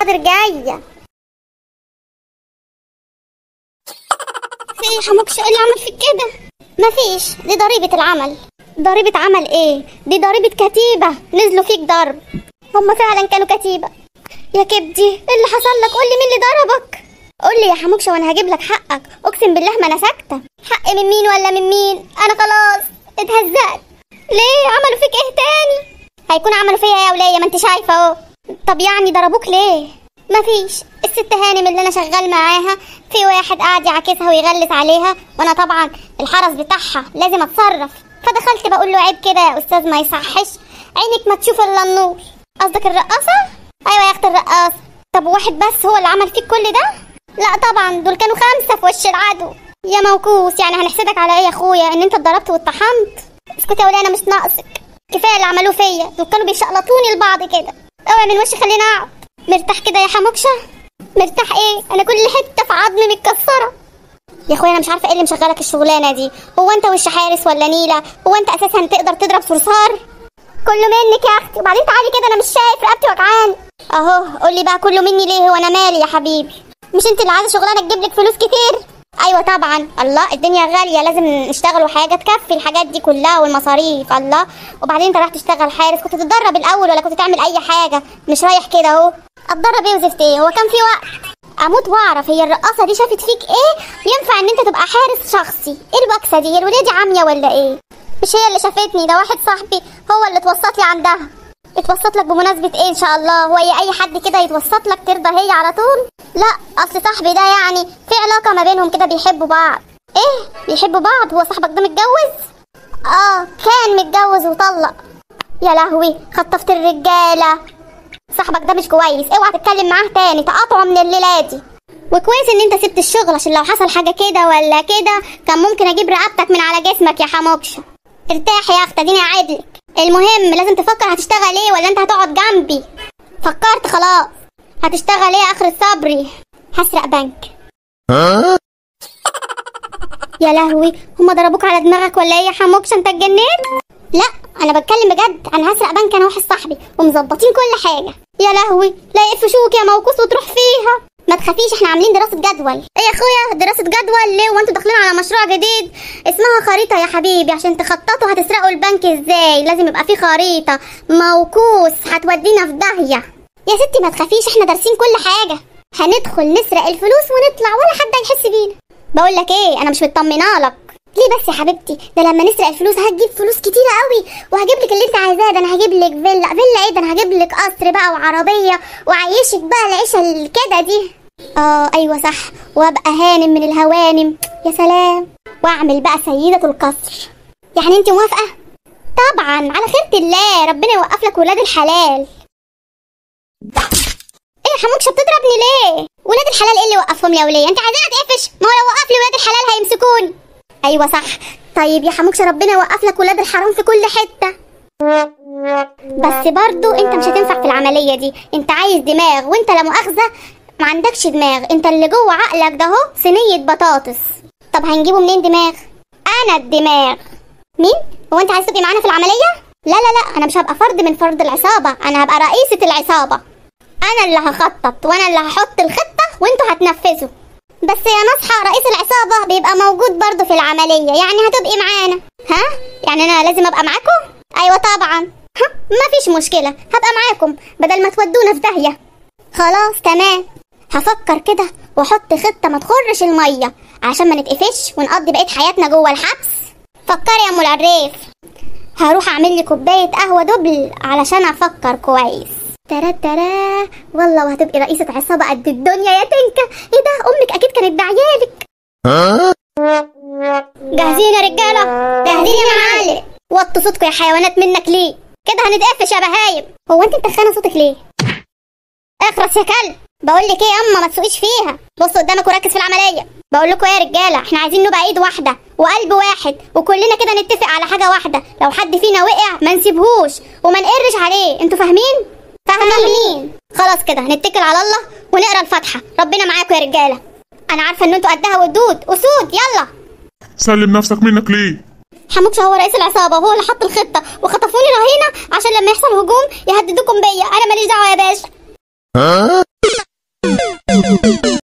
حاضر جايه في ايه يا حموكش ايه اللي عمل فيك كده مفيش دي ضريبه العمل ضريبه عمل ايه دي ضريبه كتيبه نزلوا فيك ضرب هما فعلا كانوا كتيبه يا كبدي ايه اللي حصل لك قول لي مين اللي ضربك قول لي يا حموكشه وانا هجيب لك حقك اقسم بالله ما انا ساكته حق من مين ولا من مين انا خلاص اتهزقت ليه عملوا فيك ايه تاني هيكون عملوا فيا يا وليه ما انت شايفه اهو طب يعني ضربوك ليه مفيش الست هانم اللي انا شغال معاها في واحد قاعد يعاكسها ويغلس عليها وانا طبعا الحرس بتاعها لازم اتصرف فدخلت بقول له عيب كده يا استاذ ما يصحش عينك ما تشوف الا النور قصدك الرقاصه ايوه يا اخت الرقاصه طب واحد بس هو اللي عمل فيك كل ده لا طبعا دول كانوا خمسه في وش العدو يا موكوس يعني هنحسدك على ايه يا اخويا ان انت اتضربت واتطحنت اسكت يا وليه انا مش ناقصك كفايه اللي عملوه فيا دول كانوا بيشقلطوني لبعض كده اوعي من وشي خليني اقعد مرتاح كده يا حموكشه مرتاح ايه انا كل حته في عظمي متكسره يا اخويا انا مش عارفه ايه اللي مشغلك الشغلانه دي هو انت وش حارس ولا نيله هو انت اساسا تقدر تضرب صرصار كله منك يا اختي وبعدين تعالي كده انا مش شايف رقبتي وجعان اهو قولي بقى كله مني ليه هو انا مالي يا حبيبي مش انت اللي عايزه شغلانه تجيب لك فلوس كتير ايوه طبعا الله الدنيا غاليه لازم نشتغل وحاجه تكفي الحاجات دي كلها والمصاريف الله وبعدين انت رايح تشتغل حارس كنت تتدرب الاول ولا كنت تعمل اي حاجه مش رايح كده اهو اتدرب ايه وزفت ايه هو كان في وقت اموت واعرف هي الرقاصه دي شافت فيك ايه ينفع ان انت تبقى حارس شخصي ايه البكسه دي هي الوليه دي عاميه ولا ايه مش هي اللي شافتني ده واحد صاحبي هو اللي اتوسط لي عندها اتوسط لك بمناسبة ايه ان شاء الله هو اي حد كده يتوسط لك ترضى هي على طول لا اصل صاحبي ده يعني في علاقة ما بينهم كده بيحبوا بعض ايه بيحبوا بعض هو صاحبك ده متجوز اه كان متجوز وطلق يا لهوي خطفت الرجالة صاحبك ده مش كويس اوعى تتكلم معاه تاني تقاطعه من الليلة دي وكويس ان انت سبت الشغل عشان لو حصل حاجة كده ولا كده كان ممكن اجيب رقبتك من على جسمك يا حموكشة ارتاحي يا اخت اديني قاعدلك المهم لازم تفكر هتشتغل ايه ولا انت هتقعد جنبي فكرت خلاص هتشتغل ايه اخر صبري هسرق بنك يا لهوي هما ضربوك على دماغك ولا ايه يا حموكش انت اتجننت لا انا بتكلم بجد انا هسرق بنك انا واحد صاحبي ومظبطين كل حاجه يا لهوي لا يقفشوك يا موكوس وتروح فيها ما تخافيش احنا عاملين دراسه جدول ايه يا اخويا دراسه جدول ليه وانتوا داخلين على مشروع جديد اسمها خريطه يا حبيبي عشان تخططوا هتسرقوا البنك ازاي لازم يبقى في خريطه موكوس هتودينا في داهيه يا ستي ما تخافيش احنا دارسين كل حاجه هندخل نسرق الفلوس ونطلع ولا حد هيحس بينا بقول لك ايه انا مش مطمنه لك ليه بس يا حبيبتي ده لما نسرق الفلوس هتجيب فلوس كتيره قوي وهجيب لك اللي انت عايزاه ده انا هجيب لك فيلا فيلا ايه ده انا هجيب لك قصر بقى وعربيه وعيشك بقى العيشه الكده دي اه ايوه صح وابقى هانم من الهوانم يا سلام واعمل بقى سيده القصر يعني انت موافقه طبعا على خيرة الله ربنا يوقف لك ولاد الحلال ايه يا حموكشه بتضربني ليه ولاد الحلال ايه اللي وقفهم يا وليه انت عايزين اتقفش ما هو لو وقف لي ولاد الحلال هيمسكوني ايوه صح طيب يا حموكشه ربنا يوقف لك ولاد الحرام في كل حته بس برضو انت مش هتنفع في العمليه دي انت عايز دماغ وانت لا مؤاخذه ما عندكش دماغ انت اللي جوه عقلك ده اهو صينيه بطاطس طب هنجيبه منين دماغ انا الدماغ مين هو انت عايز تبقي معانا في العمليه لا لا لا انا مش هبقى فرد من فرد العصابه انا هبقى رئيسه العصابه انا اللي هخطط وانا اللي هحط الخطه وانتوا هتنفذوا بس يا نصحى رئيس العصابه بيبقى موجود برضه في العمليه يعني هتبقي معانا ها يعني انا لازم ابقى معاكم ايوه طبعا ها مفيش مشكله هبقى معاكم بدل ما تودونا في داهيه خلاص تمام هفكر كده واحط خطه ما تخرش الميه عشان ما نتقفش ونقضي بقيه حياتنا جوه الحبس فكري يا ام العريف هروح اعمل لي كوبايه قهوه دبل علشان افكر كويس ترى ترى والله وهتبقي رئيسة عصابة قد الدنيا يا تنكا ايه ده امك اكيد كانت دعيالك جاهزين يا رجالة جاهزين يا معلم وطوا صوتكم يا حيوانات منك ليه كده هنتقفش يا بهايم هو انت متخانه صوتك ليه اخرس يا كلب بقول لك ايه يا اما ما تسوقيش فيها بص قدامك وركز في العمليه بقول لكم يا رجاله احنا عايزين نبقى ايد واحده وقلب واحد وكلنا كده نتفق على حاجه واحده لو حد فينا وقع ما نسيبهوش وما نقرش عليه انتوا فاهمين فاهمين خلاص كده نتكل على الله ونقرا الفاتحه ربنا معاكم يا رجاله انا عارفه ان انتوا قدها ودود اسود يلا سلم نفسك منك ليه حموكش هو رئيس العصابه وهو اللي حط الخطه وخطفوني رهينه عشان لما يحصل هجوم يهددوكم بيا انا ماليش دعوه يا باشا